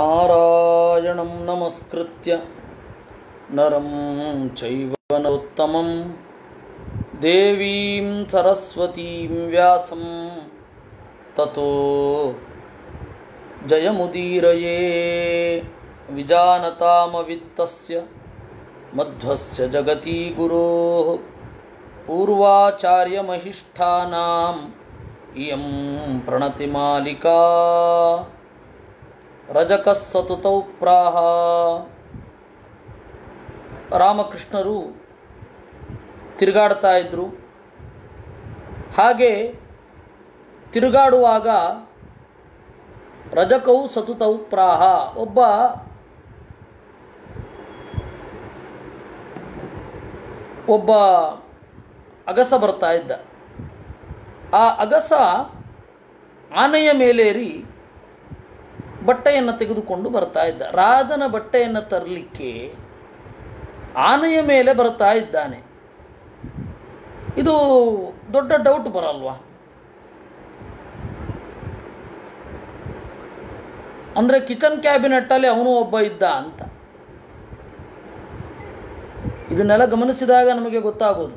नारायणं नमस्कृत्य नरं चैव नरोत्तमं देवीं सरस्वतीं व्यासं ततो जयमुदीरये विजानतामवित्तस्य मध्वस्य जगती गुरोः पूर्वाचार्यमहिष्ठानाम् इयं प्रणतिमालिका ರಜಕಃ ಸತತೌ ಪ್ರಾಹ ರಾಮಕೃಷ್ಣರು ತಿರುಗಾಡ್ತಾ ಇದ್ದರು ಹಾಗೆ ತಿರುಗಾಡುವಾಗ ರಜಕವು ಸತತೌ ಪ್ರಾಹ ಒಬ್ಬ ಒಬ್ಬ ಅಗಸ ಬರ್ತಾ ಇದ್ದ ಆ ಅಗಸ ಆನೆಯ ಮೇಲೇರಿ ಬಟ್ಟೆಯನ್ನು ತೆಗೆದುಕೊಂಡು ಬರ್ತಾ ಇದ್ದ ರಾಜನ ಬಟ್ಟೆಯನ್ನು ತರಲಿಕ್ಕೆ ಆನೆಯ ಮೇಲೆ ಬರ್ತಾ ಇದ್ದಾನೆ ಇದು ದೊಡ್ಡ ಡೌಟ್ ಬರಲ್ವಾ ಅಂದರೆ ಕಿಚನ್ ಕ್ಯಾಬಿನೆಟ್ಟಲ್ಲಿ ಅವನು ಒಬ್ಬ ಇದ್ದ ಅಂತ ಇದನ್ನೆಲ್ಲ ಗಮನಿಸಿದಾಗ ನಮಗೆ ಗೊತ್ತಾಗೋದು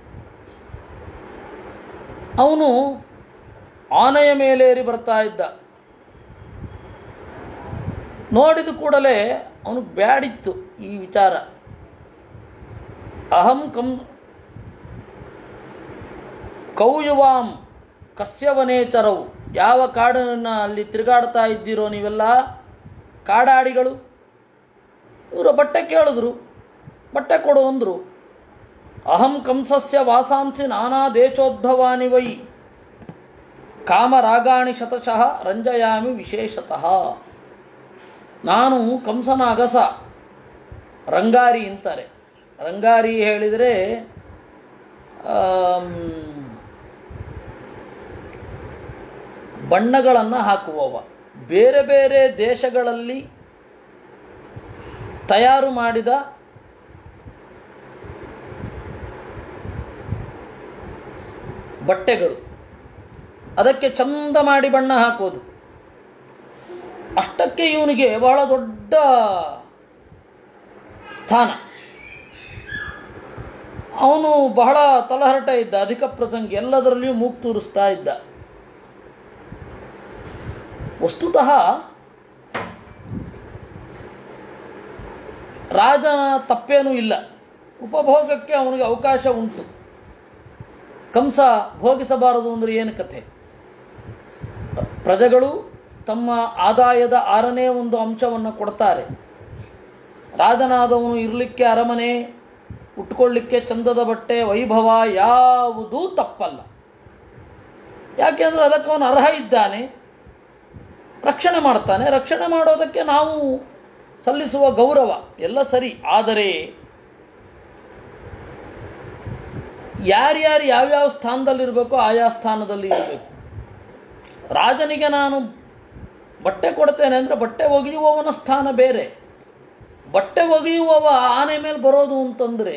ಅವನು ಆನೆಯ ಮೇಲೇರಿ ಬರ್ತಾ ಇದ್ದ ನೋಡಿದ ಕೂಡಲೇ ಅವನು ಬ್ಯಾಡಿತ್ತು ಈ ವಿಚಾರ ಅಹಂ ಕಂ ಕೌಯುವಾಂ ಕಸ್ಯವನೇಚರವು ಯಾವ ಕಾಡನ್ನು ಅಲ್ಲಿ ತಿರುಗಾಡ್ತಾ ಇದ್ದೀರೋ ನೀವೆಲ್ಲ ಕಾಡಾಡಿಗಳು ಇವರು ಬಟ್ಟೆ ಕೇಳಿದ್ರು ಬಟ್ಟೆ ಕೊಡು ಅಂದರು ಅಹಂ ಕಂಸಸ್ಯ ವಾಸಾಂಸಿ ನಾನಾ ದೇಶೋದ್ಭವಾನಿ ವೈ ಕಾಮರಾಗಾಣಿ ಶತಶಃ ರಂಜಯಾಮಿ ವಿಶೇಷತಃ ನಾನು ಕಂಸನ ಅಗಸ ರಂಗಾರಿ ಅಂತಾರೆ ರಂಗಾರಿ ಹೇಳಿದರೆ ಬಣ್ಣಗಳನ್ನು ಹಾಕುವವ ಬೇರೆ ಬೇರೆ ದೇಶಗಳಲ್ಲಿ ತಯಾರು ಮಾಡಿದ ಬಟ್ಟೆಗಳು ಅದಕ್ಕೆ ಚಂದ ಮಾಡಿ ಬಣ್ಣ ಹಾಕೋದು ಅಷ್ಟಕ್ಕೆ ಇವನಿಗೆ ಬಹಳ ದೊಡ್ಡ ಸ್ಥಾನ ಅವನು ಬಹಳ ತಲಹರಟ ಇದ್ದ ಅಧಿಕ ಪ್ರಸಂಗಿ ಎಲ್ಲದರಲ್ಲಿಯೂ ಮೂಗು ತೂರಿಸ್ತಾ ಇದ್ದ ವಸ್ತುತಃ ರಾಜನ ತಪ್ಪೇನೂ ಇಲ್ಲ ಉಪಭೋಗಕ್ಕೆ ಅವನಿಗೆ ಅವಕಾಶ ಉಂಟು ಕಂಸ ಭೋಗಿಸಬಾರದು ಅಂದರೆ ಏನು ಕಥೆ ಪ್ರಜೆಗಳು ತಮ್ಮ ಆದಾಯದ ಆರನೇ ಒಂದು ಅಂಶವನ್ನು ಕೊಡ್ತಾರೆ ರಾಜನಾದವನು ಇರಲಿಕ್ಕೆ ಅರಮನೆ ಉಟ್ಕೊಳ್ಳಿಕ್ಕೆ ಚಂದದ ಬಟ್ಟೆ ವೈಭವ ಯಾವುದೂ ತಪ್ಪಲ್ಲ ಯಾಕೆಂದರೆ ಅದಕ್ಕೆ ಅವನು ಅರ್ಹ ಇದ್ದಾನೆ ರಕ್ಷಣೆ ಮಾಡ್ತಾನೆ ರಕ್ಷಣೆ ಮಾಡೋದಕ್ಕೆ ನಾವು ಸಲ್ಲಿಸುವ ಗೌರವ ಎಲ್ಲ ಸರಿ ಆದರೆ ಯಾರ್ಯಾರು ಯಾವ್ಯಾವ ಸ್ಥಾನದಲ್ಲಿರಬೇಕೋ ಆಯಾ ಸ್ಥಾನದಲ್ಲಿ ಇರಬೇಕು ರಾಜನಿಗೆ ನಾನು ಬಟ್ಟೆ ಕೊಡ್ತೇನೆ ಅಂದರೆ ಬಟ್ಟೆ ಒಗೆಯುವವನ ಸ್ಥಾನ ಬೇರೆ ಬಟ್ಟೆ ಒಗೆಯುವವ ಆನೆ ಮೇಲೆ ಬರೋದು ಅಂತಂದರೆ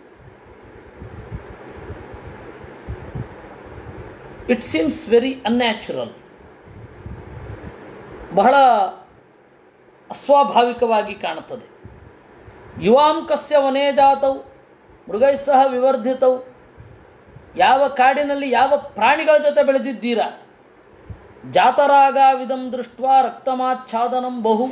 ಇಟ್ ಸೀಮ್ಸ್ ವೆರಿ ಅನ್ಯಾಚುರಲ್ ಬಹಳ ಅಸ್ವಾಭಾವಿಕವಾಗಿ ಕಾಣುತ್ತದೆ ಯುವಾಂಕಸ್ಯ ವನೇ ಜಾತವು ಮೃಗೈ ಸಹ ವಿವರ್ಧಿತವು ಯಾವ ಕಾಡಿನಲ್ಲಿ ಯಾವ ಪ್ರಾಣಿಗಳ ಜೊತೆ ಬೆಳೆದಿದ್ದೀರಾ ಜಾತರಾಗಾವಿದಂ ದೃಷ್ಟ ರಕ್ತಮಾಚ್ಛಾದನಂ ಬಹು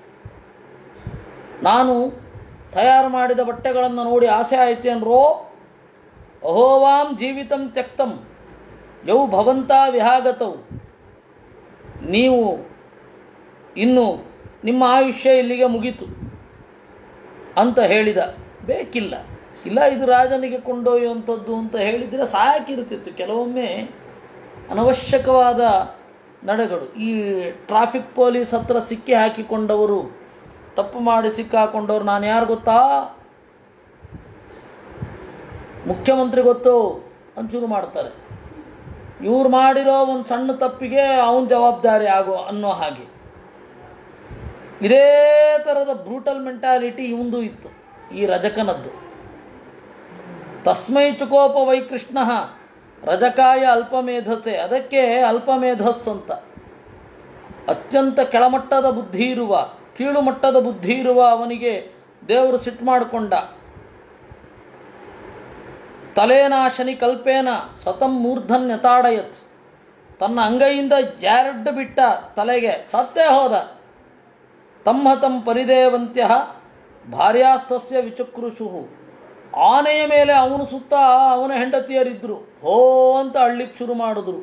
ನಾನು ತಯಾರು ಮಾಡಿದ ಬಟ್ಟೆಗಳನ್ನು ನೋಡಿ ಆಸೆ ಆಯ್ತೇನ್ರೋ ಅಹೋವಾಂ ಜೀವಿತಂ ತ್ಯಕ್ತಂ ಯೌ ಭವಂತ ವಿಹಾಗತವು ನೀವು ಇನ್ನು ನಿಮ್ಮ ಆಯುಷ್ಯ ಇಲ್ಲಿಗೆ ಮುಗೀತು ಅಂತ ಹೇಳಿದ ಬೇಕಿಲ್ಲ ಇಲ್ಲ ಇದು ರಾಜನಿಗೆ ಕೊಂಡೊಯ್ಯುವಂಥದ್ದು ಅಂತ ಹೇಳಿದರೆ ಸಾಕಿರ್ತಿತ್ತು ಕೆಲವೊಮ್ಮೆ ಅನವಶ್ಯಕವಾದ ನಡೆಗಳು ಈ ಟ್ರಾಫಿಕ್ ಪೊಲೀಸ್ ಹತ್ರ ಸಿಕ್ಕಿ ಹಾಕಿಕೊಂಡವರು ತಪ್ಪು ಮಾಡಿ ಸಿಕ್ಕಾಕೊಂಡವ್ರು ನಾನು ಯಾರು ಗೊತ್ತಾ ಮುಖ್ಯಮಂತ್ರಿ ಗೊತ್ತು ಅಂಚೂರು ಮಾಡ್ತಾರೆ ಇವ್ರು ಮಾಡಿರೋ ಒಂದು ಸಣ್ಣ ತಪ್ಪಿಗೆ ಅವನ ಜವಾಬ್ದಾರಿ ಆಗೋ ಅನ್ನೋ ಹಾಗೆ ಇದೇ ಥರದ ಬ್ರೂಟಲ್ ಮೆಂಟಾಲಿಟಿ ಇವಂದು ಇತ್ತು ಈ ರಜಕನದ್ದು ತಸ್ಮೈ ಚುಕೋಪ ವೈಕೃಷ್ಣ ರಜಕಾಯ ಅಲ್ಪಮೇಧತೆ ಅದಕ್ಕೆ ಅಲ್ಪಮೇಧಸ್ ಅಂತ ಅತ್ಯಂತ ಕೆಳಮಟ್ಟದ ಬುದ್ಧಿ ಇರುವ ಕೀಳು ಮಟ್ಟದ ಬುದ್ಧಿ ಇರುವ ಅವನಿಗೆ ದೇವರು ಸಿಟ್ಟು ಮಾಡಿಕೊಂಡ ತಲೇನಾಶನಿ ಕಲ್ಪೇನ ಸತಂ ಮೂರ್ಧನ್ ಯತಾಡಯತ್ ತನ್ನ ಅಂಗೈಯಿಂದ ಜಾರಡ್ಡು ಬಿಟ್ಟ ತಲೆಗೆ ಸತ್ತೇ ಹೋದ ತಮ್ಮ ತಂ ಪರಿದೇವಂತ್ಯ ಭಾರ್ಯಾಸ್ತಸ್ಯ ವಿಚಕ್ರುಷು ಆನೆಯ ಮೇಲೆ ಅವನು ಸುತ್ತ ಅವನ ಹೆಂಡತಿಯರಿದ್ರು ಹೋ ಅಂತ ಅಳ್ಳಿಕ್ಕೆ ಶುರು ಮಾಡಿದ್ರು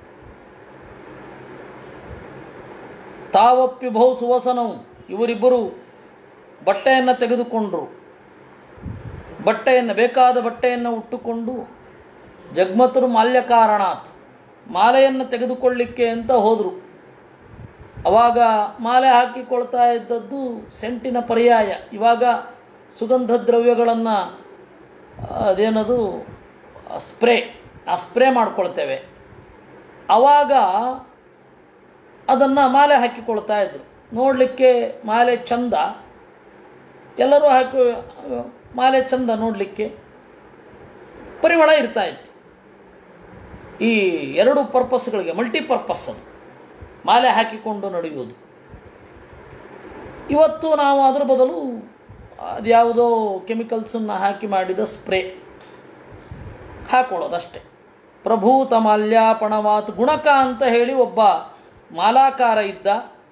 ತಾವಪ್ಪಿಭೌ ಸುವಸನವು ಇವರಿಬ್ಬರು ಬಟ್ಟೆಯನ್ನು ತೆಗೆದುಕೊಂಡರು ಬಟ್ಟೆಯನ್ನು ಬೇಕಾದ ಬಟ್ಟೆಯನ್ನು ಉಟ್ಟುಕೊಂಡು ಜಗ್ಮತರು ಮಾಲ್ಯ ಕಾರಣಾತ್ ಮಾಲೆಯನ್ನು ತೆಗೆದುಕೊಳ್ಳಿಕ್ಕೆ ಅಂತ ಹೋದರು ಅವಾಗ ಮಾಲೆ ಹಾಕಿಕೊಳ್ತಾ ಇದ್ದದ್ದು ಸೆಂಟಿನ ಪರ್ಯಾಯ ಇವಾಗ ಸುಗಂಧ ದ್ರವ್ಯಗಳನ್ನು ಅದೇನದು ಸ್ಪ್ರೇ ಆ ಸ್ಪ್ರೇ ಮಾಡ್ಕೊಳ್ತೇವೆ ಆವಾಗ ಅದನ್ನು ಮಾಲೆ ಹಾಕಿಕೊಳ್ತಾ ಇದ್ರು ನೋಡಲಿಕ್ಕೆ ಮಾಲೆ ಚಂದ ಎಲ್ಲರೂ ಹಾಕಿ ಮಾಲೆ ಚಂದ ನೋಡಲಿಕ್ಕೆ ಪರಿಮಳ ಇರ್ತಾ ಇತ್ತು ಈ ಎರಡು ಪರ್ಪಸ್ಗಳಿಗೆ ಮಲ್ಟಿಪರ್ಪಸ್ ಅದು ಮಾಲೆ ಹಾಕಿಕೊಂಡು ನಡೆಯುವುದು ಇವತ್ತು ನಾವು ಅದರ ಬದಲು ಅದ್ಯಾವುದೋ ಕೆಮಿಕಲ್ಸನ್ನು ಹಾಕಿ ಮಾಡಿದ ಸ್ಪ್ರೇ ಹಾಕೊಳ್ಳೋದಷ್ಟೆ ಪ್ರಭೂತ ಮಾಲ್ಯಾಪಣವಾತ್ ಗುಣಕ ಅಂತ ಹೇಳಿ ಒಬ್ಬ ಮಾಲಾಕಾರ ಇದ್ದ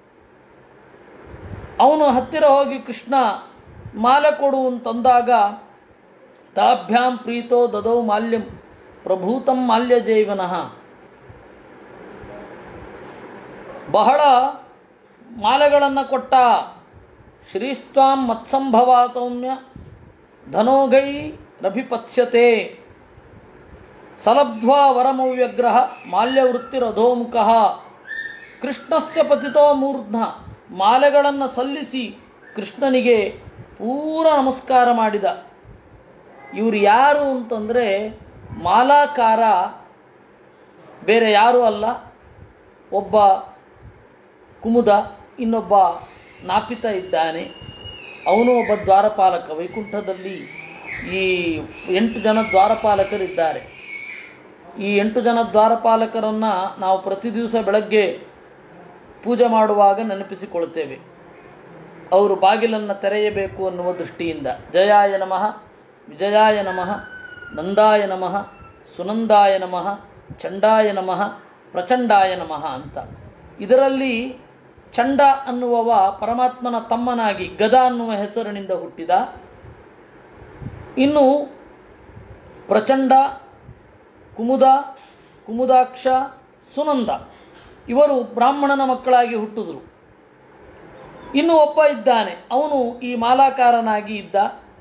ಅವನು ಹತ್ತಿರ ಹೋಗಿ ಕೃಷ್ಣ ಮಾಲೆ ಕೊಡು ಅಂತಂದಾಗ ತಾಭ್ಯಾಂ ಪ್ರೀತೋ ದದೌ ಮಾಲ್ಯಂ ಪ್ರಭೂತಂ ಮಾಲ್ಯ ಜೈವನಃ ಬಹಳ ಮಾಲೆಗಳನ್ನು ಕೊಟ್ಟ ಶ್ರೀಸ್ವಾಂ ಮತ್ಸಂಭವ ಸೌಮ್ಯ ಧನೋಗೈ ರಭಿಪತ್ಸ್ಯತೆ ಸಲಬ್ಧ್ವಾ ವರಮವ್ಯಗ್ರಹ ಮಾಲ್ಯವೃತ್ತಿರಧೋಮುಖ ಕೃಷ್ಣಸ್ಯ ಪತಿತೋ ಮೂರ್ಧ್ನ ಮಾಲೆಗಳನ್ನು ಸಲ್ಲಿಸಿ ಕೃಷ್ಣನಿಗೆ ಪೂರ ನಮಸ್ಕಾರ ಮಾಡಿದ ಇವರು ಯಾರು ಅಂತಂದರೆ ಮಾಲಾಕಾರ ಬೇರೆ ಯಾರೂ ಅಲ್ಲ ಒಬ್ಬ ಕುಮುದ ಇನ್ನೊಬ್ಬ ನಾಪಿತ ಇದ್ದಾನೆ ಅವನು ಒಬ್ಬ ದ್ವಾರಪಾಲಕ ವೈಕುಂಠದಲ್ಲಿ ಈ ಎಂಟು ಜನ ದ್ವಾರಪಾಲಕರಿದ್ದಾರೆ ಈ ಎಂಟು ಜನ ದ್ವಾರಪಾಲಕರನ್ನು ನಾವು ಪ್ರತಿ ದಿವಸ ಬೆಳಗ್ಗೆ ಪೂಜೆ ಮಾಡುವಾಗ ನೆನಪಿಸಿಕೊಳ್ತೇವೆ ಅವರು ಬಾಗಿಲನ್ನು ತೆರೆಯಬೇಕು ಅನ್ನುವ ದೃಷ್ಟಿಯಿಂದ ಜಯಾಯ ನಮಃ ವಿಜಯಾಯ ನಮಃ ನಂದಾಯ ನಮಃ ಸುನಂದಾಯ ನಮಃ ಚಂಡಾಯ ನಮಃ ಪ್ರಚಂಡಾಯ ನಮಃ ಅಂತ ಇದರಲ್ಲಿ ಚಂಡ ಅನ್ನುವವ ಪರಮಾತ್ಮನ ತಮ್ಮನಾಗಿ ಗದ ಅನ್ನುವ ಹೆಸರಿನಿಂದ ಹುಟ್ಟಿದ ಇನ್ನು ಪ್ರಚಂಡ ಕುಮುದ ಕುಮುದಾಕ್ಷ ಸುನಂದ ಇವರು ಬ್ರಾಹ್ಮಣನ ಮಕ್ಕಳಾಗಿ ಹುಟ್ಟಿದ್ರು ಇನ್ನು ಒಬ್ಬ ಇದ್ದಾನೆ ಅವನು ಈ ಮಾಲಾಕಾರನಾಗಿ ಇದ್ದ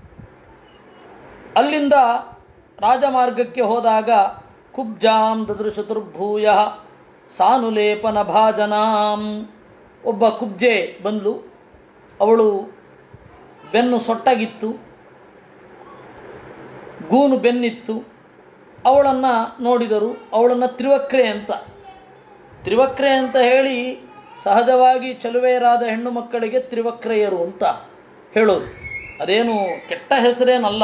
ಅಲ್ಲಿಂದ ರಾಜಮಾರ್ಗಕ್ಕೆ ಹೋದಾಗ ಕುಬ್ಜಾಂ ದದೃಶತುರ್ಭೂಯ ಸಾನುಲೇಪನ ಭಾಜನಾಂ ಒಬ್ಬ ಕುಬ್ಜೆ ಬಂದ್ಲು ಅವಳು ಬೆನ್ನು ಸೊಟ್ಟಾಗಿತ್ತು ಗೂನು ಬೆನ್ನಿತ್ತು ಅವಳನ್ನು ನೋಡಿದರು ಅವಳನ್ನು ತ್ರಿವಕ್ರೆ ಅಂತ ತ್ರಿವಕ್ರೆ ಅಂತ ಹೇಳಿ ಸಹಜವಾಗಿ ಚಲುವೆಯರಾದ ಹೆಣ್ಣು ಮಕ್ಕಳಿಗೆ ತ್ರಿವಕ್ರೆಯರು ಅಂತ ಹೇಳೋದು ಅದೇನು ಕೆಟ್ಟ ಹೆಸರೇನಲ್ಲ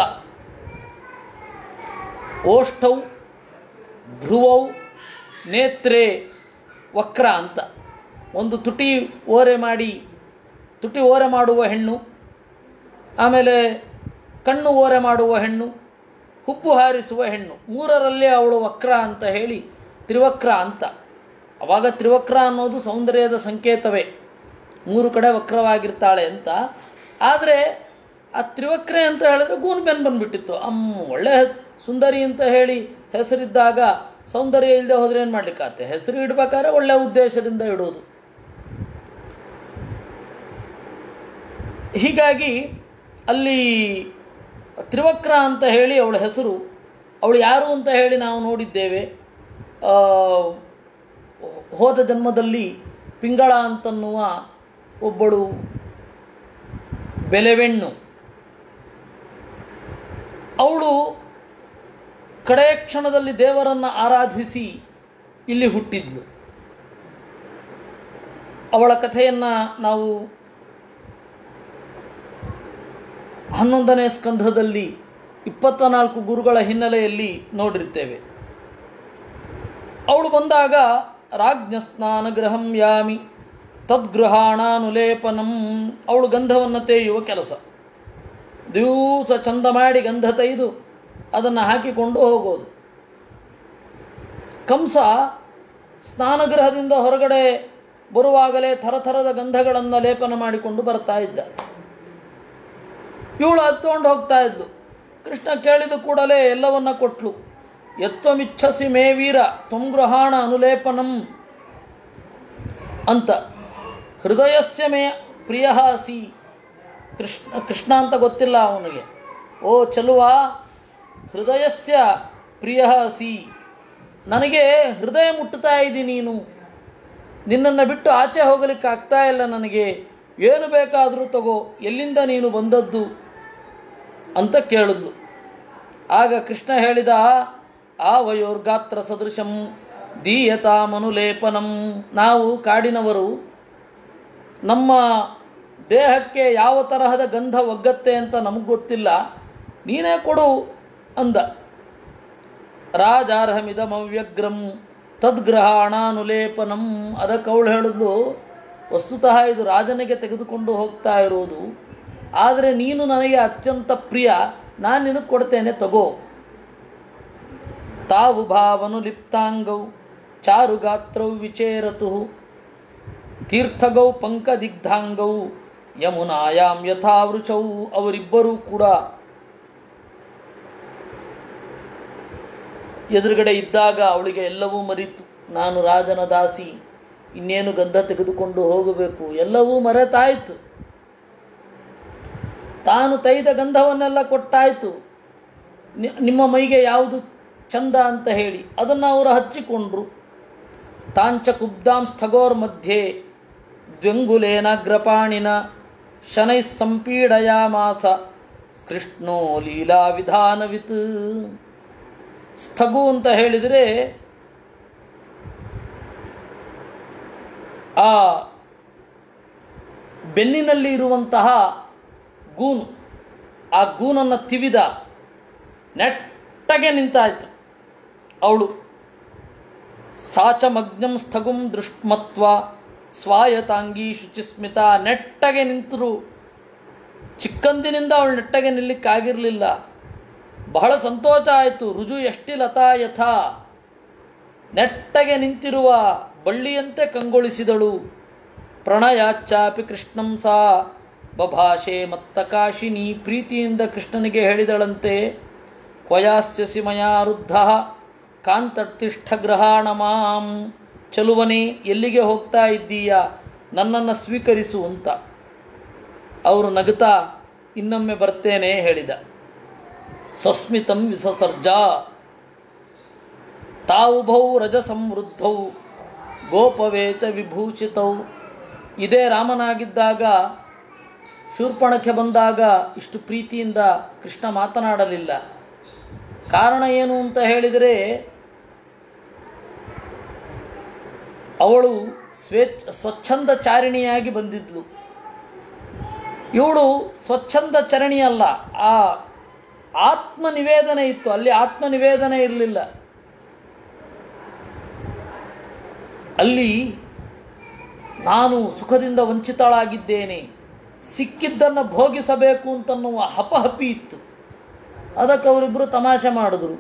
ಓಷ್ಠೌ ಭ್ರುವೌ ನೇತ್ರೆ ವಕ್ರ ಅಂತ ಒಂದು ತುಟಿ ಓರೆ ಮಾಡಿ ತುಟಿ ಓರೆ ಮಾಡುವ ಹೆಣ್ಣು ಆಮೇಲೆ ಕಣ್ಣು ಓರೆ ಮಾಡುವ ಹೆಣ್ಣು ಹುಬ್ಬು ಹಾರಿಸುವ ಹೆಣ್ಣು ಮೂರರಲ್ಲೇ ಅವಳು ವಕ್ರ ಅಂತ ಹೇಳಿ ತ್ರಿವಕ್ರ ಅಂತ ಅವಾಗ ತ್ರಿವಕ್ರ ಅನ್ನೋದು ಸೌಂದರ್ಯದ ಸಂಕೇತವೇ ಮೂರು ಕಡೆ ವಕ್ರವಾಗಿರ್ತಾಳೆ ಅಂತ ಆದರೆ ಆ ತ್ರಿವಕ್ರೆ ಅಂತ ಹೇಳಿದ್ರೆ ಗೂನು ಬೆನ್ನು ಬಂದುಬಿಟ್ಟಿತ್ತು ಅಮ್ಮ ಒಳ್ಳೆ ಸುಂದರಿ ಅಂತ ಹೇಳಿ ಹೆಸರಿದ್ದಾಗ ಸೌಂದರ್ಯ ಇಲ್ಲದೆ ಹೋದ್ರೆ ಏನು ಮಾಡ್ಲಿಕ್ಕಾಗತ್ತೆ ಹೆಸರು ಇಡ್ಬೇಕಾದ್ರೆ ಒಳ್ಳೆ ಉದ್ದೇಶದಿಂದ ಇಡೋದು ಹೀಗಾಗಿ ಅಲ್ಲಿ ತ್ರಿವಕ್ರ ಅಂತ ಹೇಳಿ ಅವಳ ಹೆಸರು ಅವಳು ಯಾರು ಅಂತ ಹೇಳಿ ನಾವು ನೋಡಿದ್ದೇವೆ ಆ, ಹೋದ ಜನ್ಮದಲ್ಲಿ ಪಿಂಗಳ ಅಂತನ್ನುವ ಒಬ್ಬಳು ಬೆಲೆವೆಣ್ಣು ಅವಳು ಕಡೆಯ ಕ್ಷಣದಲ್ಲಿ ದೇವರನ್ನು ಆರಾಧಿಸಿ ಇಲ್ಲಿ ಹುಟ್ಟಿದ್ಲು ಅವಳ ಕಥೆಯನ್ನು ನಾವು ಹನ್ನೊಂದನೇ ಸ್ಕಂಧದಲ್ಲಿ ಇಪ್ಪತ್ತ ನಾಲ್ಕು ಗುರುಗಳ ಹಿನ್ನೆಲೆಯಲ್ಲಿ ನೋಡಿರ್ತೇವೆ ಅವಳು ಬಂದಾಗ ರಾಜ್ಞ ಸ್ನಾನಗೃಹಂ ಯಾಮಿ ತದ್ಗೃಹಾಣಾನುಲೇಪನಂ ಅವಳು ಗಂಧವನ್ನು ತೇಯುವ ಕೆಲಸ ದಿವಸ ಚಂದ ಮಾಡಿ ಗಂಧ ತೆಗೆದು ಅದನ್ನು ಹಾಕಿಕೊಂಡು ಹೋಗೋದು ಕಂಸ ಸ್ನಾನಗೃಹದಿಂದ ಹೊರಗಡೆ ಬರುವಾಗಲೇ ಥರಥರದ ಗಂಧಗಳನ್ನು ಲೇಪನ ಮಾಡಿಕೊಂಡು ಬರ್ತಾ ಇದ್ದ ಇವಳು ಹತ್ಕೊಂಡು ಹೋಗ್ತಾ ಇದ್ಲು ಕೃಷ್ಣ ಕೇಳಿದ ಕೂಡಲೇ ಎಲ್ಲವನ್ನ ಕೊಟ್ಲು ಎತ್ವಮಿಚ್ಛಸಿ ಮೇ ವೀರ ತ್ವಂಗೃಹಾಣ ಅನುಲೇಪನಂ ಅಂತ ಹೃದಯಸ್ಯ ಮೇ ಪ್ರಿಯ ಸಿ ಕೃಷ್ಣ ಕೃಷ್ಣ ಅಂತ ಗೊತ್ತಿಲ್ಲ ಅವನಿಗೆ ಓ ಚಲುವ ಹೃದಯಸ್ಯ ಪ್ರಿಯ ಸಿ ನನಗೆ ಹೃದಯ ಮುಟ್ಟುತ್ತಾ ಇದ್ದೀನಿ ನೀನು ನಿನ್ನನ್ನು ಬಿಟ್ಟು ಆಚೆ ಹೋಗಲಿಕ್ಕೆ ಆಗ್ತಾ ಇಲ್ಲ ನನಗೆ ಏನು ಬೇಕಾದರೂ ತಗೋ ಎಲ್ಲಿಂದ ನೀನು ಬಂದದ್ದು ಅಂತ ಕೇಳಿದ್ಲು ಆಗ ಕೃಷ್ಣ ಹೇಳಿದ ಆ ವಯೋರ್ಗಾತ್ರ ಸದೃಶಂ ದೀಯತಾ ಮನುಲೇಪನಂ ನಾವು ಕಾಡಿನವರು ನಮ್ಮ ದೇಹಕ್ಕೆ ಯಾವ ತರಹದ ಗಂಧ ಒಗ್ಗತ್ತೆ ಅಂತ ನಮಗೆ ಗೊತ್ತಿಲ್ಲ ನೀನೇ ಕೊಡು ಅಂದ ರಾಜಾರ್ಹಮಿದಮವ್ಯಗ್ರಂ ತದ್ಗ್ರಹಾಣಾನುಲೇಪನಂ ಅದಕ್ಕೆ ಅವಳು ಹೇಳಿದ್ಲು ವಸ್ತುತಃ ಇದು ರಾಜನಿಗೆ ತೆಗೆದುಕೊಂಡು ಹೋಗ್ತಾ ಇರೋದು ಆದರೆ ನೀನು ನನಗೆ ಅತ್ಯಂತ ಪ್ರಿಯ ನಾನು ನಿನಗೆ ಕೊಡ್ತೇನೆ ತಗೋ ತಾವು ಭಾವನು ಲಿಪ್ತಾಂಗೌ ಚಾರುಗಾತ್ರೌ ವಿಚೇರತು ತೀರ್ಥಗೌ ಪಂಕದಿಗ್ಧಾಂಗೌ ಯಮುನಾಯಾಂ ಯಥಾವೃಚೌ ಅವರಿಬ್ಬರೂ ಕೂಡ ಎದುರುಗಡೆ ಇದ್ದಾಗ ಅವಳಿಗೆ ಎಲ್ಲವೂ ಮರಿತು ನಾನು ರಾಜನ ದಾಸಿ ಇನ್ನೇನು ಗಂಧ ತೆಗೆದುಕೊಂಡು ಹೋಗಬೇಕು ಎಲ್ಲವೂ ಮರೆತಾಯಿತು ತಾನು ತೈದ ಗಂಧವನ್ನೆಲ್ಲ ಕೊಟ್ಟಾಯಿತು ನಿ- ನಿಮ್ಮ ಮೈಗೆ ಯಾವುದು ಚಂದ ಅಂತ ಹೇಳಿ ಅದನ್ನು ಅವರು ಹಚ್ಚಿಕೊಂಡ್ರು ತಾಂಚ ಕುಬ್ದಾಂ ಸ್ಥಗೋರ್ ಮಧ್ಯೆ ದ್ವಂಗುಲೇನಾಗ್ರಪಾಣಿನ ಶನೈ ಸಂಪೀಡಯಾಮಾಸ ಕೃಷ್ಣೋ ಲೀಲಾ ವಿಧಾನವಿತ್ ಸ್ಥಗು ಅಂತ ಹೇಳಿದರೆ ಆ ಬೆನ್ನಿನಲ್ಲಿ ಇರುವಂತಹ ಗೂನು ಆ ಗೂನನ್ನು ತಿವಿದ ನೆಟ್ಟಗೆ ನಿಂತಾಯ್ತು ಅವಳು ಸಾಚಮಗ್ನಂ ಸ್ಥಗುಂ ದೃಷ್ಮತ್ವ ಸ್ವಾಯತಾಂಗಿ ಶುಚಿಸ್ಮಿತ ನೆಟ್ಟಗೆ ನಿಂತರು ಚಿಕ್ಕಂದಿನಿಂದ ಅವಳು ನೆಟ್ಟಗೆ ನಿಲ್ಲಿಕ್ಕಾಗಿರಲಿಲ್ಲ ಬಹಳ ಸಂತೋಷ ಆಯಿತು ರುಜು ಎಷ್ಟಿ ಲತಾ ಯಥಾ ನೆಟ್ಟಗೆ ನಿಂತಿರುವ ಬಳ್ಳಿಯಂತೆ ಕಂಗೊಳಿಸಿದಳು ಪ್ರಣಯಾಚ್ಚಾಪಿ ಕೃಷ್ಣಂ ಸಾ ಬಭಾಷೆ ಮತ್ತ ಕಾಶಿನಿ ಪ್ರೀತಿಯಿಂದ ಕೃಷ್ಣನಿಗೆ ಹೇಳಿದಳಂತೆ ಕ್ವಯಾಸ್ಯಸಿ ಮಯಾ ರುದ್ಧ ಕಾಂತರ್ತಿಷ್ಠ ಗ್ರಹಾಣ ಮಾಂ ಚಲುವನೇ ಎಲ್ಲಿಗೆ ಹೋಗ್ತಾ ಇದ್ದೀಯ ನನ್ನನ್ನು ಸ್ವೀಕರಿಸು ಅಂತ ಅವರು ನಗುತ್ತಾ ಇನ್ನೊಮ್ಮೆ ಬರ್ತೇನೆ ಹೇಳಿದ ಸಸ್ಮಿತಂ ವಿಸಸರ್ಜ ತಾವುಭೌ ರಜಸಂವೃದ್ಧೌ ಗೋಪವೇತ ವಿಭೂಷಿತೌ ಇದೇ ರಾಮನಾಗಿದ್ದಾಗ ಶೂರ್ಪಣಕ್ಕೆ ಬಂದಾಗ ಇಷ್ಟು ಪ್ರೀತಿಯಿಂದ ಕೃಷ್ಣ ಮಾತನಾಡಲಿಲ್ಲ ಕಾರಣ ಏನು ಅಂತ ಹೇಳಿದರೆ ಅವಳು ಸ್ವೇಚ್ಛ ಸ್ವಚ್ಛಂದ ಚಾರಿಣಿಯಾಗಿ ಬಂದಿದ್ಲು ಇವಳು ಸ್ವಚ್ಛಂದ ಚರಣಿ ಅಲ್ಲ ಆ ಆತ್ಮ ನಿವೇದನೆ ಇತ್ತು ಅಲ್ಲಿ ಆತ್ಮ ನಿವೇದನೆ ಇರಲಿಲ್ಲ ಅಲ್ಲಿ ನಾನು ಸುಖದಿಂದ ವಂಚಿತಳಾಗಿದ್ದೇನೆ ಸಿಕ್ಕಿದ್ದನ್ನು ಭೋಗಿಸಬೇಕು ಅಂತನ್ನುವ ಹಪಹಪಿ ಇತ್ತು ಅದಕ್ಕೆ ಅವರಿಬ್ಬರು ತಮಾಷೆ ಮಾಡಿದ್ರು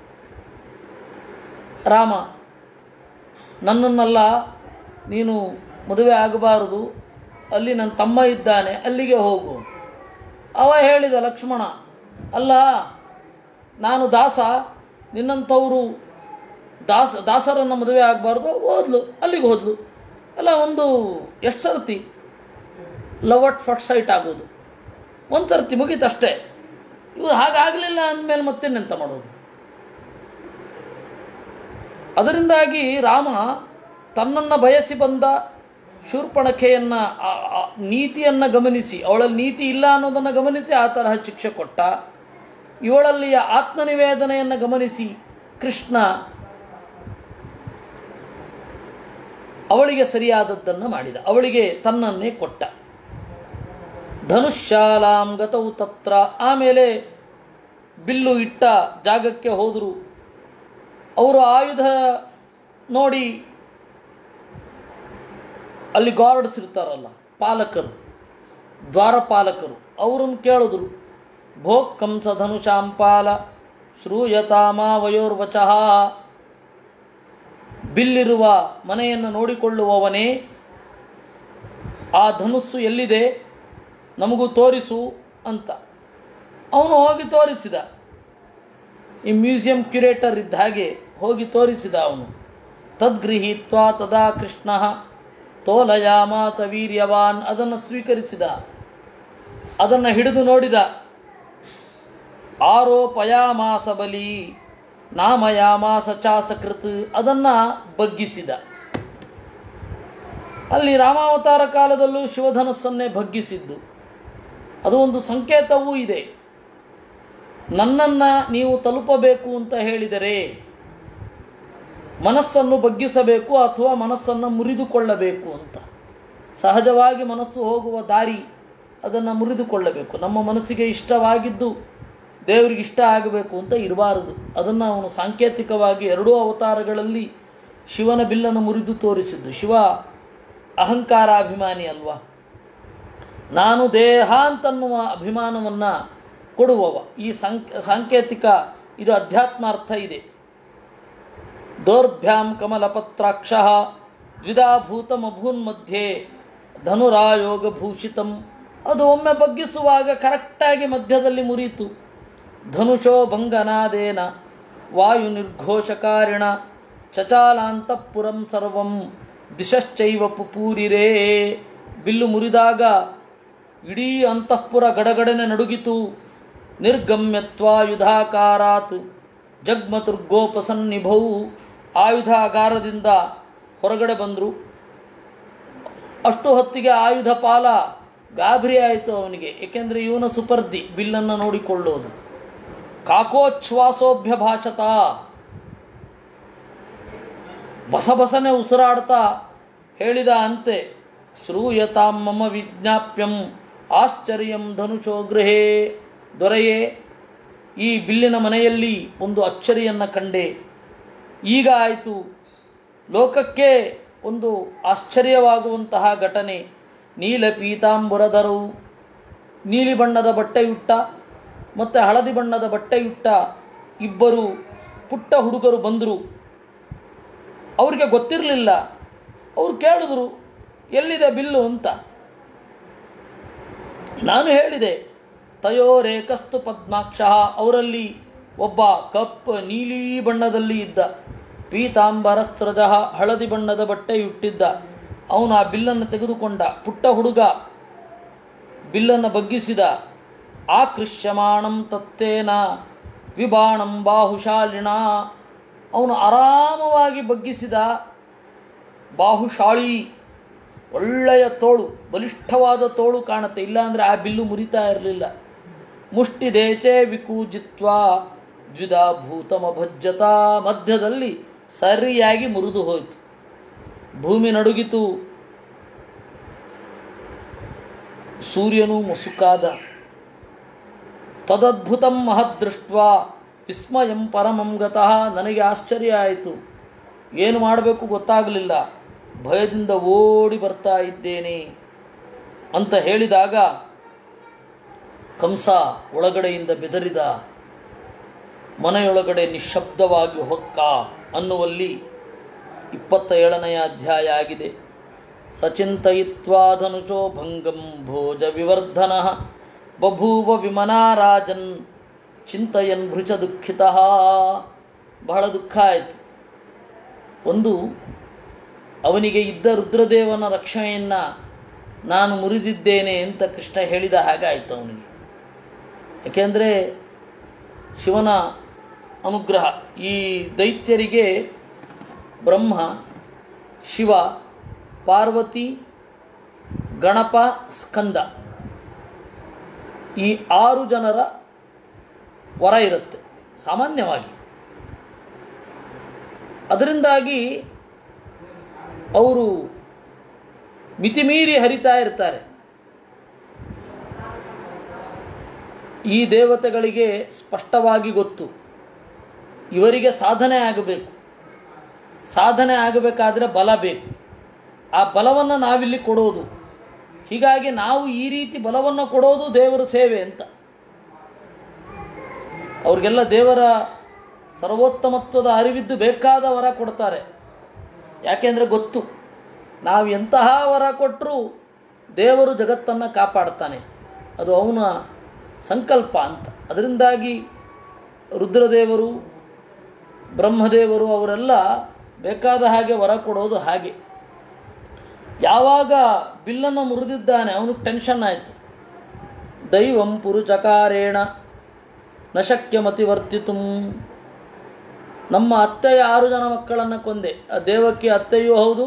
ರಾಮ ನನ್ನನ್ನೆಲ್ಲ ನೀನು ಮದುವೆ ಆಗಬಾರದು ಅಲ್ಲಿ ನನ್ನ ತಮ್ಮ ಇದ್ದಾನೆ ಅಲ್ಲಿಗೆ ಹೋಗು ಅವ ಹೇಳಿದ ಲಕ್ಷ್ಮಣ ಅಲ್ಲ ನಾನು ದಾಸ ನಿನ್ನಂಥವರು ದಾಸ ದಾಸರನ್ನು ಮದುವೆ ಆಗಬಾರ್ದು ಓದ್ಲು ಅಲ್ಲಿಗೆ ಹೋದ್ಲು ಅಲ್ಲ ಒಂದು ಎಷ್ಟು ಸರ್ತಿ ಲವ್ ಅಟ್ ಫಟ್ ಸೈಟ್ ಆಗೋದು ಒಂದು ಸರ್ತಿ ಮುಗೀತಷ್ಟೇ ಇವರು ಹಾಗಾಗಲಿಲ್ಲ ಅಂದಮೇಲೆ ಮತ್ತೇನೆಂತ ಮಾಡೋದು ಅದರಿಂದಾಗಿ ರಾಮ ತನ್ನನ್ನು ಬಯಸಿ ಬಂದ ಶೂರ್ಪಣಖೆಯನ್ನು ನೀತಿಯನ್ನು ಗಮನಿಸಿ ಅವಳಲ್ಲಿ ನೀತಿ ಇಲ್ಲ ಅನ್ನೋದನ್ನು ಗಮನಿಸಿ ಆ ತರಹ ಶಿಕ್ಷೆ ಕೊಟ್ಟ ಇವಳಲ್ಲಿಯ ಆತ್ಮನಿವೇದನೆಯನ್ನು ಗಮನಿಸಿ ಕೃಷ್ಣ ಅವಳಿಗೆ ಸರಿಯಾದದ್ದನ್ನು ಮಾಡಿದ ಅವಳಿಗೆ ತನ್ನನ್ನೇ ಕೊಟ್ಟ ಧನುಷ್ಯಾಲಾಂ ಗತವು ತತ್ರ ಆಮೇಲೆ ಬಿಲ್ಲು ಇಟ್ಟ ಜಾಗಕ್ಕೆ ಹೋದರು ಅವರು ಆಯುಧ ನೋಡಿ ಅಲ್ಲಿ ಗಾರ್ಡ್ಸ್ ಇರ್ತಾರಲ್ಲ ಪಾಲಕರು ದ್ವಾರಪಾಲಕರು ಅವರನ್ನು ಕೇಳಿದ್ರು ಭೋಗ್ ಕಂಸ ಧನುಷಾಂಪಾಲ ಶ್ರೂಯತಾಮ ವಯೋರ್ವಚಃ ಬಿಲ್ಲಿರುವ ಮನೆಯನ್ನು ನೋಡಿಕೊಳ್ಳುವವನೇ ಆ ಧನುಸ್ಸು ಎಲ್ಲಿದೆ ನಮಗೂ ತೋರಿಸು ಅಂತ ಅವನು ಹೋಗಿ ತೋರಿಸಿದ ಈ ಮ್ಯೂಸಿಯಂ ಕ್ಯುರೇಟರ್ ಇದ್ದ ಹಾಗೆ ಹೋಗಿ ತೋರಿಸಿದ ಅವನು ತದ್ಗೃಹೀತ್ವಾ ತದಾ ಕೃಷ್ಣ ತೋಲಯಾಮಾತ ವೀರ್ಯವಾನ್ ಅದನ್ನು ಸ್ವೀಕರಿಸಿದ ಅದನ್ನು ಹಿಡಿದು ನೋಡಿದ ಆರೋಪಯಾಮಾಸ ಬಲಿ ನಾಮಯಾಮಾಸ ಚಾಸಕೃತ್ ಅದನ್ನು ಬಗ್ಗಿಸಿದ ಅಲ್ಲಿ ರಾಮಾವತಾರ ಕಾಲದಲ್ಲೂ ಶಿವಧನಸ್ಸನ್ನೇ ಬಗ್ಗಿಸಿದ್ದು ಅದು ಒಂದು ಸಂಕೇತವೂ ಇದೆ ನನ್ನನ್ನು ನೀವು ತಲುಪಬೇಕು ಅಂತ ಹೇಳಿದರೆ ಮನಸ್ಸನ್ನು ಬಗ್ಗಿಸಬೇಕು ಅಥವಾ ಮನಸ್ಸನ್ನು ಮುರಿದುಕೊಳ್ಳಬೇಕು ಅಂತ ಸಹಜವಾಗಿ ಮನಸ್ಸು ಹೋಗುವ ದಾರಿ ಅದನ್ನು ಮುರಿದುಕೊಳ್ಳಬೇಕು ನಮ್ಮ ಮನಸ್ಸಿಗೆ ಇಷ್ಟವಾಗಿದ್ದು ದೇವರಿಗೆ ಇಷ್ಟ ಆಗಬೇಕು ಅಂತ ಇರಬಾರದು ಅದನ್ನು ಅವನು ಸಾಂಕೇತಿಕವಾಗಿ ಎರಡೂ ಅವತಾರಗಳಲ್ಲಿ ಶಿವನ ಬಿಲ್ಲನ್ನು ಮುರಿದು ತೋರಿಸಿದ್ದು ಶಿವ ಅಹಂಕಾರಾಭಿಮಾನಿ ಅಲ್ವಾ ನಾನು ದೇಹ ಅಂತನ್ನುವ ಅಭಿಮಾನವನ್ನು ಕೊಡುವವ ಈ ಸಂಕ್ ಸಾಂಕೇತಿಕ ಇದು ಅಧ್ಯಾತ್ಮಾರ್ಥ ಇದೆ ದೌರ್ಭ್ಯಾಂ ಕಮಲಪತ್ರಾಕ್ಷ ದ್ವಿಧಾಭೂತಮಭೂನ್ಮಧ್ಯೆ ಧನುರಾಯೋಗಭೂಷಿತಂ ಅದು ಒಮ್ಮೆ ಬಗ್ಗಿಸುವಾಗ ಕರೆಕ್ಟಾಗಿ ಮಧ್ಯದಲ್ಲಿ ಮುರಿಯಿತು ಧನುಷೋ ಭಂಗನಾದೇನ ವಾಯು ನಿರ್ಘೋಷಕಾರಿಣ ಚಚಾಲಾಂತಃಪುರಂ ಸರ್ವಂ ದಿಶಶ್ಚೈವ ಪುಪೂರಿರೇ ಬಿಲ್ಲು ಮುರಿದಾಗ ಇಡೀ ಅಂತಃಪುರ ಗಡಗಡನೆ ನಡುಗಿತು ನಿರ್ಗಮ್ಯತ್ವಾಯುಧಾಕಾರಾತ್ ಜಗ್ಮತುರ್ಗೋಪಸನ್ನಿಭೌ ಆಯುಧಾಗಾರದಿಂದ ಹೊರಗಡೆ ಬಂದರು ಅಷ್ಟು ಹೊತ್ತಿಗೆ ಆಯುಧ ಪಾಲ ಗಾಬರಿ ಆಯಿತು ಅವನಿಗೆ ಏಕೆಂದರೆ ಇವನ ಸುಪರ್ದಿ ಬಿಲ್ಲನ್ನು ನೋಡಿಕೊಳ್ಳೋದು ಕಾಕೋಚ್ಛ್ವಾಸೋಭ್ಯ ಭಾಷತ ಬಸಬಸನೆ ಉಸಿರಾಡ್ತಾ ಹೇಳಿದ ಅಂತೆ ಶ್ರೂಯತಾಂ ಮಮ ವಿಜ್ಞಾಪ್ಯಂ ಆಶ್ಚರ್ಯಂ ಧನುಷೋ ಗೃಹೇ ದೊರೆಯೇ ಈ ಬಿಲ್ಲಿನ ಮನೆಯಲ್ಲಿ ಒಂದು ಅಚ್ಚರಿಯನ್ನು ಕಂಡೆ ಈಗ ಆಯಿತು ಲೋಕಕ್ಕೆ ಒಂದು ಆಶ್ಚರ್ಯವಾಗುವಂತಹ ಘಟನೆ ನೀಲ ಪೀತಾಂಬರಧರು ನೀಲಿ ಬಣ್ಣದ ಬಟ್ಟೆಯುಟ್ಟ ಮತ್ತು ಹಳದಿ ಬಣ್ಣದ ಬಟ್ಟೆಯುಟ್ಟ ಇಬ್ಬರು ಪುಟ್ಟ ಹುಡುಗರು ಬಂದರು ಅವರಿಗೆ ಗೊತ್ತಿರಲಿಲ್ಲ ಅವರು ಕೇಳಿದ್ರು ಎಲ್ಲಿದೆ ಬಿಲ್ಲು ಅಂತ ನಾನು ಹೇಳಿದೆ ತಯೋರೇಕಸ್ತು ಪದ್ಮಾಕ್ಷ ಅವರಲ್ಲಿ ಒಬ್ಬ ಕಪ್ ನೀಲಿ ಬಣ್ಣದಲ್ಲಿ ಇದ್ದ ಪೀತಾಂಬರಸ್ತ್ರಜ ಹಳದಿ ಬಣ್ಣದ ಬಟ್ಟೆಯುಟ್ಟಿದ್ದ ಅವನು ಆ ಬಿಲ್ಲನ್ನು ತೆಗೆದುಕೊಂಡ ಪುಟ್ಟ ಹುಡುಗ ಬಿಲ್ಲನ್ನು ಬಗ್ಗಿಸಿದ ಆಕೃಷ್ಯಮಾಣಂ ತತ್ತೇನ ವಿಬಾಣಂ ಬಾಹುಶಾಲಿಣ ಅವನು ಆರಾಮವಾಗಿ ಬಗ್ಗಿಸಿದ ಬಾಹುಶಾಳಿ ಒಳ್ಳೆಯ ತೋಳು ಬಲಿಷ್ಠವಾದ ತೋಳು ಕಾಣುತ್ತೆ ಇಲ್ಲಾಂದರೆ ಆ ಬಿಲ್ಲು ಮುರಿತಾ ಇರಲಿಲ್ಲ ಮುಷ್ಟಿ ದೇಚೆ ವಿಕೂಜಿತ್ವ ದ್ವಿಧಾಭೂತಮ ಭಜ್ಜತ ಮಧ್ಯದಲ್ಲಿ ಸರಿಯಾಗಿ ಮುರಿದು ಹೋಯಿತು ಭೂಮಿ ನಡುಗಿತು ಸೂರ್ಯನು ಮಸುಕಾದ ತದದ್ಭುತಂ ಮಹದೃಷ್ಟ ವಿಸ್ಮಯಂ ಪರಮಂ ಗತಃ ನನಗೆ ಆಶ್ಚರ್ಯ ಆಯಿತು ಏನು ಮಾಡಬೇಕು ಗೊತ್ತಾಗಲಿಲ್ಲ ಭಯದಿಂದ ಓಡಿ ಬರ್ತಾ ಇದ್ದೇನೆ ಅಂತ ಹೇಳಿದಾಗ ಕಂಸ ಒಳಗಡೆಯಿಂದ ಬೆದರಿದ ಮನೆಯೊಳಗಡೆ ನಿಶ್ಶಬ್ದವಾಗಿ ಹೊಕ್ಕ ಅನ್ನುವಲ್ಲಿ ಇಪ್ಪತ್ತ ಏಳನೆಯ ಅಧ್ಯಾಯ ಆಗಿದೆ ಸಚಿಂತಯಿತ್ವಾ ಧನುಷೋ ಭಂಗಂ ಭೋಜ ವಿವರ್ಧನ ಬಭೂವ ವಿಮನಾರಾಜನ್ ಚಿಂತಯನ್ ಭೃಚ ದುಃಖಿತ ಬಹಳ ದುಃಖ ಆಯಿತು ಒಂದು ಅವನಿಗೆ ಇದ್ದ ರುದ್ರದೇವನ ರಕ್ಷಣೆಯನ್ನು ನಾನು ಮುರಿದಿದ್ದೇನೆ ಅಂತ ಕೃಷ್ಣ ಹೇಳಿದ ಹಾಗಾಯಿತು ಅವನಿಗೆ ಯಾಕೆಂದರೆ ಶಿವನ ಅನುಗ್ರಹ ಈ ದೈತ್ಯರಿಗೆ ಬ್ರಹ್ಮ ಶಿವ ಪಾರ್ವತಿ ಗಣಪ ಸ್ಕಂದ ಈ ಆರು ಜನರ ವರ ಇರುತ್ತೆ ಸಾಮಾನ್ಯವಾಗಿ ಅದರಿಂದಾಗಿ ಅವರು ಮಿತಿಮೀರಿ ಹರಿತಾ ಇರ್ತಾರೆ ಈ ದೇವತೆಗಳಿಗೆ ಸ್ಪಷ್ಟವಾಗಿ ಗೊತ್ತು ಇವರಿಗೆ ಸಾಧನೆ ಆಗಬೇಕು ಸಾಧನೆ ಆಗಬೇಕಾದ್ರೆ ಬಲ ಬೇಕು ಆ ಬಲವನ್ನು ನಾವಿಲ್ಲಿ ಕೊಡೋದು ಹೀಗಾಗಿ ನಾವು ಈ ರೀತಿ ಬಲವನ್ನು ಕೊಡೋದು ದೇವರ ಸೇವೆ ಅಂತ ಅವ್ರಿಗೆಲ್ಲ ದೇವರ ಸರ್ವೋತ್ತಮತ್ವದ ಅರಿವಿದ್ದು ಬೇಕಾದ ವರ ಕೊಡ್ತಾರೆ ಯಾಕೆಂದರೆ ಗೊತ್ತು ನಾವು ಎಂತಹ ವರ ಕೊಟ್ಟರೂ ದೇವರು ಜಗತ್ತನ್ನು ಕಾಪಾಡ್ತಾನೆ ಅದು ಅವನ ಸಂಕಲ್ಪ ಅಂತ ಅದರಿಂದಾಗಿ ರುದ್ರದೇವರು ಬ್ರಹ್ಮದೇವರು ಅವರೆಲ್ಲ ಬೇಕಾದ ಹಾಗೆ ವರ ಕೊಡೋದು ಹಾಗೆ ಯಾವಾಗ ಬಿಲ್ಲನ್ನು ಮುರಿದಿದ್ದಾನೆ ಅವನಿಗೆ ಟೆನ್ಷನ್ ಆಯಿತು ದೈವಂ ಪುರುಚಕಾರೇಣ ನ ಶಕ್ಯ ಮತಿವರ್ತಿತು ನಮ್ಮ ಅತ್ತೆಯ ಆರು ಜನ ಮಕ್ಕಳನ್ನು ಕೊಂದೆ ಆ ದೇವಕ್ಕೆ ಅತ್ತೆಯೂ ಹೌದು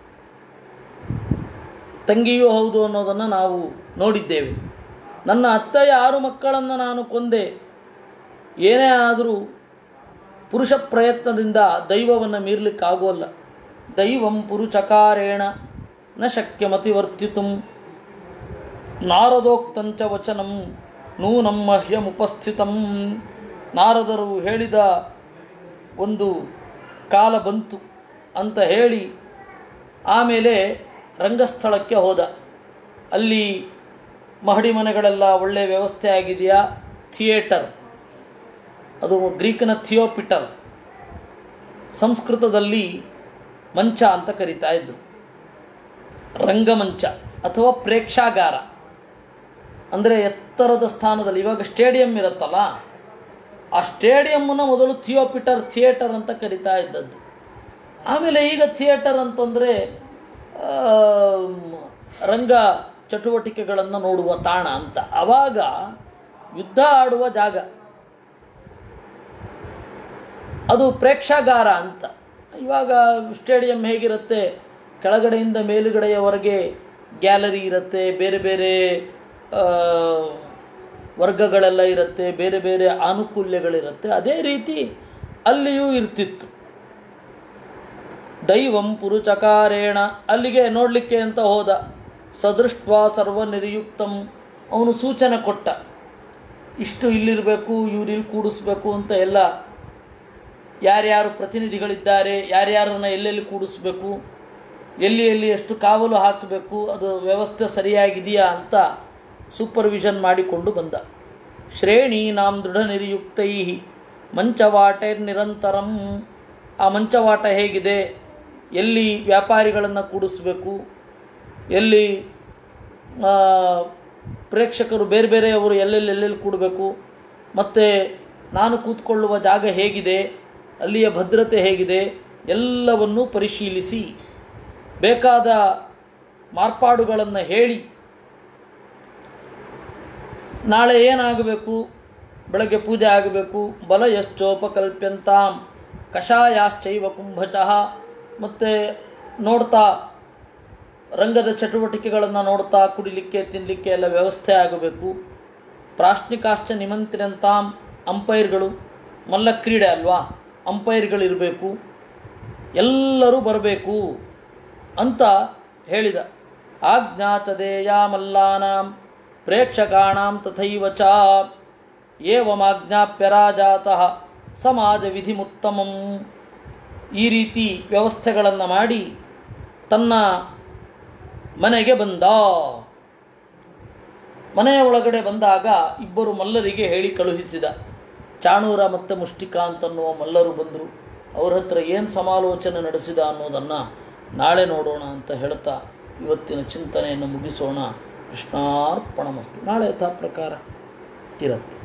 ತಂಗಿಯೂ ಹೌದು ಅನ್ನೋದನ್ನು ನಾವು ನೋಡಿದ್ದೇವೆ ನನ್ನ ಅತ್ತೆಯ ಆರು ಮಕ್ಕಳನ್ನು ನಾನು ಕೊಂದೆ ಏನೇ ಆದರೂ ಪುರುಷ ಪ್ರಯತ್ನದಿಂದ ದೈವವನ್ನು ಮೀರಲಿಕ್ಕಾಗೋಲ್ಲ ದೈವಂ ಪುರುಚಕಾರೇಣ ನ ಶಕ್ಯ ಮತಿವರ್ತಿತು ನಾರದೋಕ್ತಂಚ ವಚನಂ ನೂನಂ ಮಹ್ಯಮುಪಸ್ಥಿತಂ ನಾರದರು ಹೇಳಿದ ಒಂದು ಕಾಲ ಬಂತು ಅಂತ ಹೇಳಿ ಆಮೇಲೆ ರಂಗಸ್ಥಳಕ್ಕೆ ಹೋದ ಅಲ್ಲಿ ಮಹಡಿ ಮನೆಗಳೆಲ್ಲ ಒಳ್ಳೆಯ ವ್ಯವಸ್ಥೆ ಆಗಿದೆಯಾ ಥಿಯೇಟರ್ ಅದು ಗ್ರೀಕ್ನ ಥಿಯೋಪಿಟರ್ ಸಂಸ್ಕೃತದಲ್ಲಿ ಮಂಚ ಅಂತ ಕರೀತಾ ಇದ್ರು ರಂಗಮಂಚ ಅಥವಾ ಪ್ರೇಕ್ಷಾಗಾರ ಅಂದರೆ ಎತ್ತರದ ಸ್ಥಾನದಲ್ಲಿ ಇವಾಗ ಸ್ಟೇಡಿಯಂ ಇರುತ್ತಲ್ಲ ಆ ಸ್ಟೇಡಿಯಮ್ಮನ್ನು ಮೊದಲು ಥಿಯೋಪಿಟರ್ ಥಿಯೇಟರ್ ಅಂತ ಕರಿತಾ ಇದ್ದದ್ದು ಆಮೇಲೆ ಈಗ ಥಿಯೇಟರ್ ಅಂತಂದರೆ ರಂಗ ಚಟುವಟಿಕೆಗಳನ್ನು ನೋಡುವ ತಾಣ ಅಂತ ಆವಾಗ ಯುದ್ಧ ಆಡುವ ಜಾಗ ಅದು ಪ್ರೇಕ್ಷಾಗಾರ ಅಂತ ಇವಾಗ ಸ್ಟೇಡಿಯಂ ಹೇಗಿರುತ್ತೆ ಕೆಳಗಡೆಯಿಂದ ಮೇಲುಗಡೆಯವರೆಗೆ ಗ್ಯಾಲರಿ ಇರುತ್ತೆ ಬೇರೆ ಬೇರೆ ಆ, ವರ್ಗಗಳೆಲ್ಲ ಇರುತ್ತೆ ಬೇರೆ ಬೇರೆ ಆನುಕೂಲ್ಯಗಳಿರುತ್ತೆ ಅದೇ ರೀತಿ ಅಲ್ಲಿಯೂ ಇರ್ತಿತ್ತು ದೈವಂ ಪುರುಚಕಾರೇಣ ಅಲ್ಲಿಗೆ ನೋಡಲಿಕ್ಕೆ ಅಂತ ಹೋದ ಸದೃಷ್ಟ ಸರ್ವನಿರ್ಯುಕ್ತಂ ಅವನು ಸೂಚನೆ ಕೊಟ್ಟ ಇಷ್ಟು ಇಲ್ಲಿರಬೇಕು ಇವ್ರು ಇಲ್ಲಿ ಕೂಡಿಸ್ಬೇಕು ಅಂತ ಎಲ್ಲ ಯಾರ್ಯಾರು ಪ್ರತಿನಿಧಿಗಳಿದ್ದಾರೆ ಯಾರ್ಯಾರನ್ನ ಎಲ್ಲೆಲ್ಲಿ ಕೂಡಿಸ್ಬೇಕು ಎಲ್ಲಿ ಎಲ್ಲಿ ಎಷ್ಟು ಕಾವಲು ಹಾಕಬೇಕು ಅದು ವ್ಯವಸ್ಥೆ ಸರಿಯಾಗಿದೆಯಾ ಅಂತ ಸೂಪರ್ವಿಷನ್ ಮಾಡಿಕೊಂಡು ಬಂದ ಶ್ರೇಣೀನಾಂ ದೃಢ ನಿರ್ಯುಕ್ತೈ ಮಂಚವಾಟೈರ್ ನಿರಂತರಂ ಆ ಮಂಚವಾಟ ಹೇಗಿದೆ ಎಲ್ಲಿ ವ್ಯಾಪಾರಿಗಳನ್ನು ಕೂಡಿಸ್ಬೇಕು ಎಲ್ಲಿ ಆ, ಪ್ರೇಕ್ಷಕರು ಬೇರೆ ಬೇರೆಯವರು ಎಲ್ಲೆಲ್ಲಿ ಎಲ್ಲೆಲ್ಲಿ ಕೂಡಬೇಕು ಮತ್ತು ನಾನು ಕೂತ್ಕೊಳ್ಳುವ ಜಾಗ ಹೇಗಿದೆ ಅಲ್ಲಿಯ ಭದ್ರತೆ ಹೇಗಿದೆ ಎಲ್ಲವನ್ನೂ ಪರಿಶೀಲಿಸಿ ಬೇಕಾದ ಮಾರ್ಪಾಡುಗಳನ್ನು ಹೇಳಿ ನಾಳೆ ಏನಾಗಬೇಕು ಬೆಳಗ್ಗೆ ಪೂಜೆ ಆಗಬೇಕು ಬಲ ಯಶ್ಚೋಪಕಲ್ಪ್ಯಂತಾಂ ಕಷಾಯಾಶ್ಚೈವ ಕುಂಭಚಃ ಮತ್ತು ನೋಡ್ತಾ ರಂಗದ ಚಟುವಟಿಕೆಗಳನ್ನು ನೋಡ್ತಾ ಕುಡಿಲಿಕ್ಕೆ ತಿನ್ನಲಿಕ್ಕೆ ಎಲ್ಲ ವ್ಯವಸ್ಥೆ ಆಗಬೇಕು ಪ್ರಾಶ್ನಿಕಾಶ್ಚ ನಿಮಂತ್ರಿಯಂತಾಂ ಅಂಪೈರ್ಗಳು ಮಲ್ಲ ಕ್ರೀಡೆ ಅಲ್ವಾ ಅಂಪೈರ್ಗಳಿರಬೇಕು ಎಲ್ಲರೂ ಬರಬೇಕು ಅಂತ ಹೇಳಿದ ಆಜ್ಞಾಚದೇಯ ಮಲ್ಲಾನಾಂ ಪ್ರೇಕ್ಷಕಾಣಾಂ ತಥೈವ ಚ ಏವಮಾಜ್ಞಾಪ್ಯ ರಾಜಾತಃ ಸಮಾಜ ವಿಧಿಮುತ್ತಮಂ ಈ ರೀತಿ ವ್ಯವಸ್ಥೆಗಳನ್ನು ಮಾಡಿ ತನ್ನ ಮನೆಗೆ ಬಂದ ಮನೆಯ ಒಳಗಡೆ ಬಂದಾಗ ಇಬ್ಬರು ಮಲ್ಲರಿಗೆ ಹೇಳಿ ಕಳುಹಿಸಿದ ಚಾಣೂರ ಮತ್ತು ಮುಷ್ಟಿಕಾ ಅಂತನ್ನುವ ಮಲ್ಲರು ಬಂದರು ಅವ್ರ ಹತ್ರ ಏನು ಸಮಾಲೋಚನೆ ನಡೆಸಿದ ಅನ್ನೋದನ್ನು ನಾಳೆ ನೋಡೋಣ ಅಂತ ಹೇಳ್ತಾ ಇವತ್ತಿನ ಚಿಂತನೆಯನ್ನು ಮುಗಿಸೋಣ ಕೃಷ್ಣಾರ್ಪಣಮಸ್ತು ನಾಳೆ ಯಥಾ ಪ್ರಕಾರ ಇರುತ್ತೆ